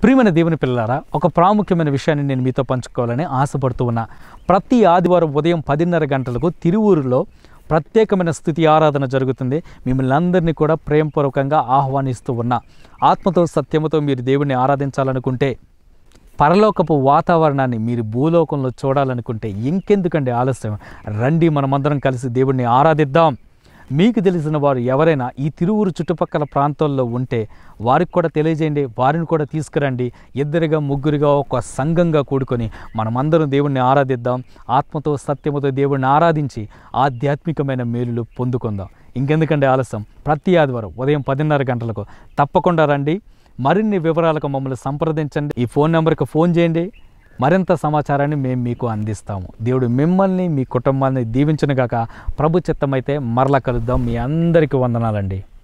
ప్రియమైన దేవుని పిల్లలారా ఒక ప్రాముఖ్యమైన విషయాన్ని నేను మీతో పంచుకోవాలని ఆశపడుతూ ఉన్నా ప్రతి ఆదివారం ఉదయం పదిన్నర గంటలకు తిరువూరులో ప్రత్యేకమైన స్థుతి ఆరాధన జరుగుతుంది మిమ్మల్ని అందరినీ కూడా ప్రేమపూర్వకంగా ఆహ్వానిస్తూ ఉన్నా ఆత్మతో సత్యముతో మీరు దేవుణ్ణి ఆరాధించాలనుకుంటే పరలోకపు వాతావరణాన్ని మీరు భూలోకంలో చూడాలనుకుంటే ఇంకెందుకండి ఆలస్యం రండి మనమందరం కలిసి దేవుణ్ణి ఆరాధిద్దాం మీకు తెలిసిన వారు ఎవరైనా ఈ తిరువురు చుట్టుపక్కల ప్రాంతాల్లో ఉంటే వారికి కూడా తెలియజేయండి వారిని కూడా తీసుకురండి ఇద్దరిగా ముగ్గురిగా ఒక సంఘంగా కూడుకొని మనమందరం దేవుణ్ణి ఆరాధిద్దాం ఆత్మతో సత్యముతో దేవుణ్ణి ఆరాధించి ఆధ్యాత్మికమైన మేలులు పొందుకుందాం ఇంకెందుకండి ఆలస్యం ప్రతి ఆదివారం ఉదయం పదిన్నర గంటలకు తప్పకుండా రండి మరిన్ని వివరాలకు మమ్మల్ని సంప్రదించండి ఈ ఫోన్ నెంబర్కి ఫోన్ చేయండి మరింత సమాచారాన్ని మేము మీకు అందిస్తాము దేవుడు మిమ్మల్ని మీ కుటుంబాన్ని దీవించునుగాక ప్రభు చిత్తమైతే మరలా కలుద్దాం మీ అందరికీ వందనాలండి